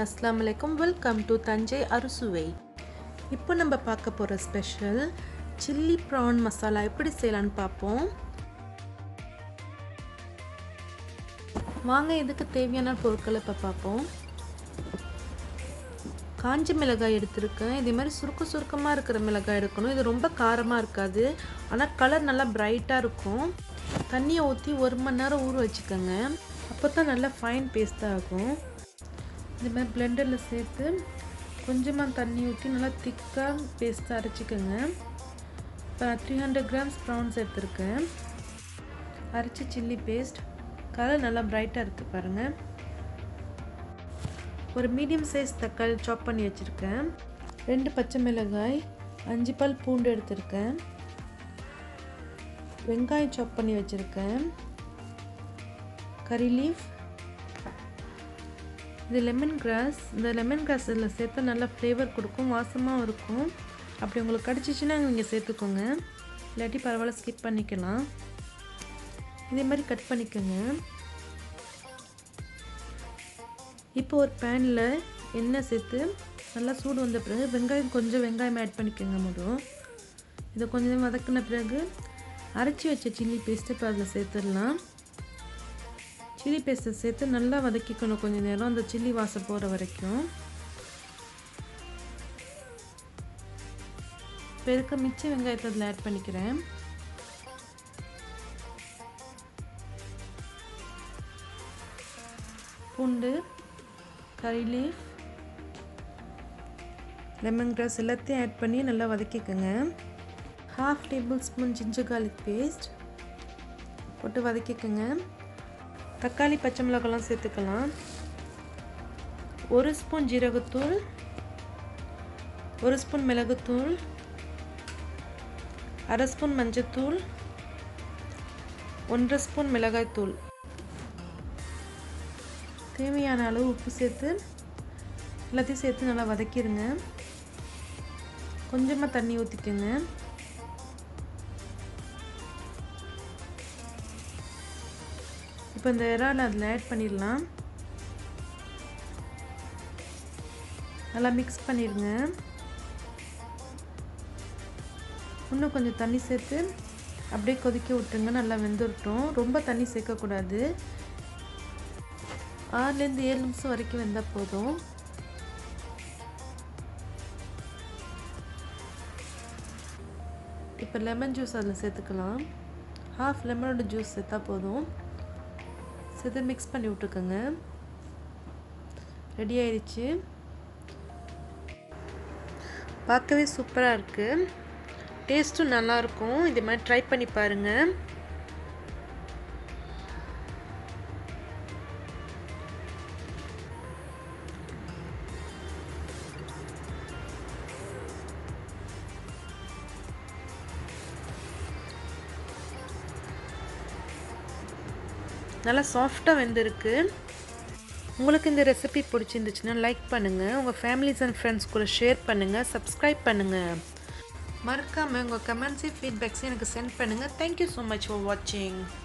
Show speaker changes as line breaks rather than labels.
அஸ்லாம் வலைக்கம் welcome to Thanjai அறுசுவை இப்போ நம்ம பார்க்க போகிற ஸ்பெஷல் சில்லி ப்ரான் மசாலா எப்படி செய்யலான்னு பார்ப்போம் வாங்க இதுக்கு தேவையான பொருட்களை இப்போ பார்ப்போம் காஞ்ச மிளகாய் எடுத்திருக்கேன் இதே மாதிரி சுருக்க சுருக்கமாக இருக்கிற மிளகாய் எடுக்கணும் இது ரொம்ப காரமாக இருக்காது ஆனால் கலர் நல்லா பிரைட்டாக இருக்கும் தண்ணியை ஊற்றி ஒரு மணி நேரம் ஊற வச்சுக்கோங்க அப்போ தான் நல்லா ஃபைன் பேஸ்ட்டாக ஆகும் இந்த மாதிரி பிளெண்டரில் சேர்த்து கொஞ்சமாக தண்ணி ஊற்றி நல்லா திக்காக பேஸ்ட்டாக அரைச்சிக்கோங்க இப்போ நான் த்ரீ ஹண்ட்ரட் கிராம்ஸ் ப்ரான்ஸ் எடுத்திருக்கேன் அரைச்சி சில்லி பேஸ்ட் கலர் நல்லா பிரைட்டாக இருக்குது பாருங்கள் ஒரு மீடியம் சைஸ் தக்காளி சாப் பண்ணி வச்சுருக்கேன் ரெண்டு பச்சை மிளகாய் அஞ்சு பல் பூண்டு எடுத்திருக்கேன் வெங்காயம் சாப் பண்ணி வச்சுருக்கேன் கறி லீஃப் இது லெமன் கிராஸ் இந்த லெமன் கிராஸ் இதில் சேர்த்தா நல்லா ஃப்ளேவர் கொடுக்கும் வாசமாகவும் இருக்கும் அப்படி உங்களுக்கு கிடச்சிச்சின்னா நீங்கள் சேர்த்துக்கோங்க இல்லாட்டி பரவாயில்ல ஸ்கிப் பண்ணிக்கலாம் இதே மாதிரி கட் பண்ணிக்கோங்க இப்போ ஒரு பேனில் எண்ணெய் சேர்த்து நல்லா சூடு வந்த பிறகு வெங்காயம் கொஞ்சம் வெங்காயம் ஆட் பண்ணிக்கோங்க முதல் இதை கொஞ்சம் வதக்கின பிறகு அரைச்சி வச்ச சில்லி பேஸ்ட்டு இப்போ அதில் சேர்த்துடலாம் சில்லி பேஸ்ட்டை சேர்த்து நல்லா வதக்கிக்கணும் கொஞ்சம் நேரம் அந்த சில்லி வாசம் போகிற வரைக்கும் இப்போ இருக்க மிச்ச வெங்காயத்தை அதில் ஆட் பண்ணிக்கிறேன் பூண்டு கறி லீஃப் லெமன் கிராஸ் எல்லாத்தையும் ஆட் பண்ணி நல்லா வதக்கிக்கோங்க half tablespoon ginger garlic paste போட்டு வதக்கிக்கோங்க தக்காளி பச்சை மிளகாலாம் சேர்த்துக்கலாம் ஒரு ஸ்பூன் ஜீரகத்தூள் ஒரு ஸ்பூன் மிளகுத்தூள் அரை ஸ்பூன் மஞ்சத்தூள் ஒன்றரை ஸ்பூன் மிளகாய்த்தூள் தேவையான அளவு உப்பு சேர்த்து எல்லாத்தையும் சேர்த்து நல்லா வதக்கிடுங்க கொஞ்சமாக தண்ணி ஊற்றிக்கோங்க இப்போ இந்த இறால் அதில் ஆட் பண்ணிடலாம் நல்லா மிக்ஸ் பண்ணிடுங்க இன்னும் கொஞ்சம் தண்ணி சேர்த்து அப்படியே கொதிக்க விட்டுருங்க நல்லா வெந்துடட்டும் ரொம்ப தண்ணி சேர்க்கக்கூடாது ஆறுலேருந்து ஏழு நிமிஷம் வரைக்கும் வெந்தால் போதும் இப்போ லெமன் ஜூஸ் அதில் சேர்த்துக்கலாம் ஹாஃப் லெமனோட ஜூஸ் சேர்த்தா போதும் சேர்த்து மிக்ஸ் பண்ணி விட்டுக்கோங்க ரெடி ஆயிடுச்சு பார்க்கவே சூப்பராக இருக்குது டேஸ்ட்டும் நல்லாயிருக்கும் இது மாதிரி ட்ரை பண்ணி பாருங்கள் நல்லா சாஃப்டாக வெந்திருக்கு உங்களுக்கு இந்த ரெசிபி பிடிச்சிருந்துச்சுன்னா லைக் பண்ணுங்கள் உங்கள் ஃபேமிலிஸ் அண்ட் ஃப்ரெண்ட்ஸ் கூட ஷேர் பண்ணுங்கள் சப்ஸ்கிரைப் பண்ணுங்கள் மறக்காமல் உங்கள் கமெண்ட்ஸையும் ஃபீட்பேக்ஸையும் எனக்கு சென்ட் பண்ணுங்கள் தேங்க்யூ ஸோ மச் ஃபார் வாட்சிங்